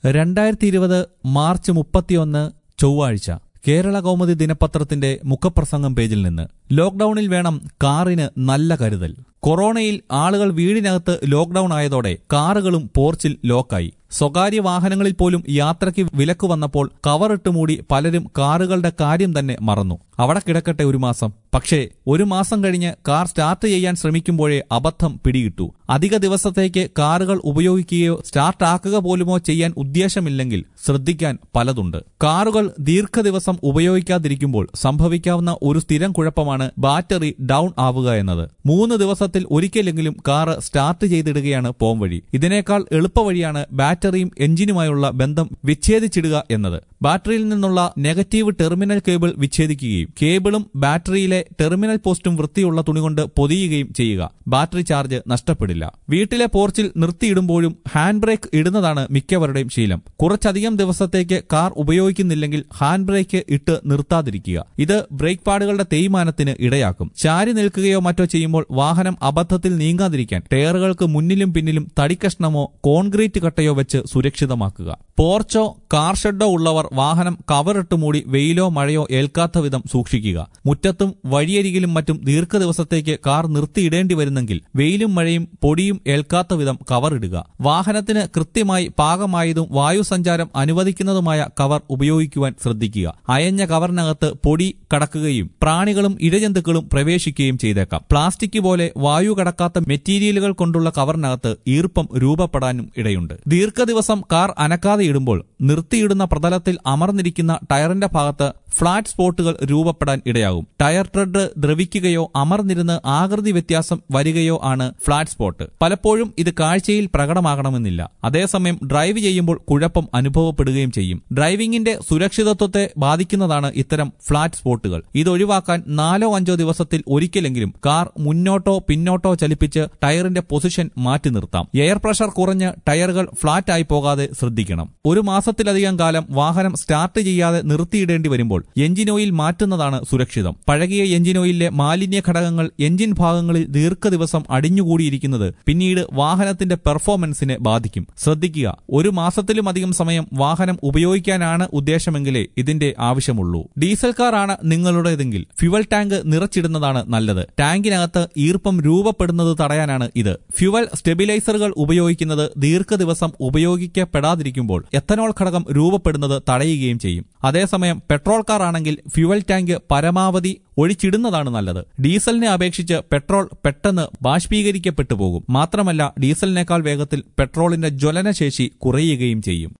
രണ്ടായിരത്തി ഇരുപത് മാർച്ച് മുപ്പത്തിയൊന്ന് ചൊവ്വാഴ്ച കേരള കൗമുദി ദിനപത്രത്തിന്റെ മുഖപ്രസംഗം പേജിൽ നിന്ന് ലോക്ഡൌണിൽ വേണം കാറിന് നല്ല കരുതൽ കൊറോണയിൽ ആളുകൾ വീടിനകത്ത് ലോക്ഡൌൺ ആയതോടെ കാറുകളും പോർച്ചിൽ ലോക്കായി സ്വകാര്യ വാഹനങ്ങളിൽ പോലും യാത്രയ്ക്ക് വിലക്ക് വന്നപ്പോൾ കവറിട്ട് മൂടി പലരും കാറുകളുടെ കാര്യം തന്നെ മറന്നു അവിടെ കിടക്കട്ടെ ഒരു മാസം പക്ഷേ ഒരു മാസം കഴിഞ്ഞ് കാർ സ്റ്റാർട്ട് ചെയ്യാൻ ശ്രമിക്കുമ്പോഴേ അബദ്ധം പിടികിട്ടു അധിക ദിവസത്തേക്ക് കാറുകൾ ഉപയോഗിക്കുകയോ സ്റ്റാർട്ട് ആക്കുക പോലുമോ ചെയ്യാൻ ഉദ്ദേശമില്ലെങ്കിൽ ശ്രദ്ധിക്കാൻ പലതുണ്ട് കാറുകൾ ദീർഘദിവസം ഉപയോഗിക്കാതിരിക്കുമ്പോൾ സംഭവിക്കാവുന്ന ഒരു സ്ഥിരം കുഴപ്പമാണ് ബാറ്ററി ഡൗൺ ആവുക എന്നത് മൂന്ന് ദിവസത്തിൽ ഒരിക്കലെങ്കിലും കാറ് സ്റ്റാർട്ട് ചെയ്തിടുകയാണ് പോംവഴി ഇതിനേക്കാൾ എളുപ്പവഴിയാണ് ബാറ്ററിയും എഞ്ചിനുമായുള്ള ബന്ധം വിച്ഛേദിച്ചിടുക എന്നത് ബാറ്ററിയിൽ നിന്നുള്ള നെഗറ്റീവ് ടെർമിനൽ കേബിൾ വിച്ഛേദിക്കുകയും കേബിളും ബാറ്ററിയിലെ ടെർമിനൽ പോസ്റ്റും വൃത്തിയുള്ള തുണികൊണ്ട് പൊതിയുകയും ചെയ്യുക ബാറ്ററി ചാർജ് നഷ്ടപ്പെടില്ല വീട്ടിലെ പോർച്ചിൽ നിർത്തിയിടുമ്പോഴും ഹാൻഡ് ബ്രേക്ക് ഇടുന്നതാണ് മിക്കവരുടെയും ശീലം കുറച്ചധികം ദിവസത്തേക്ക് കാർ ഉപയോഗിക്കുന്നില്ലെങ്കിൽ ഹാൻഡ് ബ്രേക്ക് ഇട്ട് നിർത്താതിരിക്കുക ഇത് ബ്രേക്ക് പാഡുകളുടെ തേയ്മാനത്തിന് ഇടയാക്കും ചാരി നിൽക്കുകയോ മറ്റോ ചെയ്യുമ്പോൾ വാഹനം അബദ്ധത്തിൽ നീങ്ങാതിരിക്കാൻ ടയറുകൾക്ക് മുന്നിലും പിന്നിലും തടിക്കഷ്ണമോ കോൺക്രീറ്റ് കട്ടയോ വെച്ച് സുരക്ഷിതമാക്കുക പോർച്ചോ കാർ ഷെഡോ ഉള്ളവർ വാഹനം കവറിട്ട് മൂടി വെയിലോ മഴയോ ഏൽക്കാത്ത വിധം സൂക്ഷിക്കുക മുറ്റത്തും വഴിയരികിലും മറ്റും ദീർഘദിവസത്തേക്ക് കാർ നിർത്തിയിടേണ്ടി വരുന്നെങ്കിൽ വെയിലും മഴയും പൊടിയും ഏൽക്കാത്ത വിധം കവറിടുക വാഹനത്തിന് കൃത്യമായി പാകമായതും വായുസഞ്ചാരം അനുവദിക്കുന്നതുമായ കവർ ഉപയോഗിക്കുവാൻ ശ്രദ്ധിക്കുക അയഞ്ഞ കവറിനകത്ത് പൊടി കടക്കുകയും പ്രാണികളും ഇഴജന്തുക്കളും പ്രവേശിക്കുകയും ചെയ്തേക്കാം പ്ലാസ്റ്റിക് പോലെ വായു കടക്കാത്ത മെറ്റീരിയലുകൾ കൊണ്ടുള്ള കവറിനകത്ത് ഈർപ്പം രൂപപ്പെടാനും ഇടയുണ്ട് ദീർഘദിവസം കാർ അനക്കാതെ ഇടുമ്പോൾ നിർത്തിയിടുന്ന പ്രതലത്തിൽ അമർന്നിരിക്കുന്ന ടയറിന്റെ ഭാഗത്ത് ഫ്ളാറ്റ് സ്പോട്ടുകൾ രൂപപ്പെടാൻ ഇടയാകും ടയർ ട്രെഡ് ദ്രവിക്കുകയോ അമർന്നിരുന്ന് ആകൃതി വ്യത്യാസം വരികയോ ആണ് ഫ്ളാറ്റ് സ്പോട്ട് പലപ്പോഴും ഇത് കാഴ്ചയിൽ പ്രകടമാകണമെന്നില്ല അതേസമയം ഡ്രൈവ് ചെയ്യുമ്പോൾ കുഴപ്പം അനുഭവപ്പെടുകയും ചെയ്യും ഡ്രൈവിംഗിന്റെ സുരക്ഷിതത്വത്തെ ബാധിക്കുന്നതാണ് ഇത്തരം ഫ്ളാറ്റ് സ്പോട്ടുകൾ ഇത് ഒഴിവാക്കാൻ നാലോ അഞ്ചോ ദിവസത്തിൽ ഒരിക്കലെങ്കിലും കാർ മുന്നോട്ടോ പിന്നോട്ടോ ചലിപ്പിച്ച് ടയറിന്റെ പൊസിഷൻ മാറ്റി നിർത്താം എയർ പ്രഷർ കുറഞ്ഞ് ടയറുകൾ ഫ്ളാറ്റ് ആയി പോകാതെ ശ്രദ്ധിക്കണം ഒരു മാസത്തിലധികം കാലം വാഹനം സ്റ്റാർട്ട് ചെയ്യാതെ നിർത്തിയിടേണ്ടി വരുമ്പോൾ എഞ്ചിൻ ഓയിൽ മാറ്റുന്നതാണ് സുരക്ഷിതം പഴകിയ എഞ്ചിൻ ഓയിലിലെ മാലിന്യ ഘടകങ്ങൾ എഞ്ചിൻ ഭാഗങ്ങളിൽ ദീർഘദിവസം അടിഞ്ഞുകൂടിയിരിക്കുന്നത് പിന്നീട് വാഹനത്തിന്റെ പെർഫോമൻസിനെ ബാധിക്കും ശ്രദ്ധിക്കുക ഒരു മാസത്തിലും അധികം സമയം വാഹനം ഉപയോഗിക്കാനാണ് ഉദ്ദേശമെങ്കിലേ ഇതിന്റെ ആവശ്യമുള്ളൂ ഡീസൽ കാർ ആണ് നിങ്ങളുടേതെങ്കിൽ ഫ്യുവൽ ടാങ്ക് നിറച്ചിടുന്നതാണ് നല്ലത് ടാങ്കിനകത്ത് ഈർപ്പം രൂപപ്പെടുന്നത് തടയാനാണ് ഇത് ഫ്യുവൽ സ്റ്റെബിലൈസറുകൾ ഉപയോഗിക്കുന്നത് ദീർഘദിവസം ഉപയോഗിക്കപ്പെടാതിരിക്കുമ്പോൾ എത്തനോൾ ഘടകം രൂപപ്പെടുന്നത് തടയുകയും ചെയ്യും അതേസമയം പെട്രോൾ കാർ ആണെങ്കിൽ ഫ്യുവൽ ടാങ്ക് പരമാവധി ഒഴിച്ചിടുന്നതാണ് നല്ലത് ഡീസലിനെ അപേക്ഷിച്ച് പെട്രോൾ പെട്ടെന്ന് ബാഷ്പീകരിക്കപ്പെട്ടു പോകും മാത്രമല്ല ഡീസലിനേക്കാൾ വേഗത്തിൽ പെട്രോളിന്റെ ജ്വലനശേഷി കുറയുകയും ചെയ്യും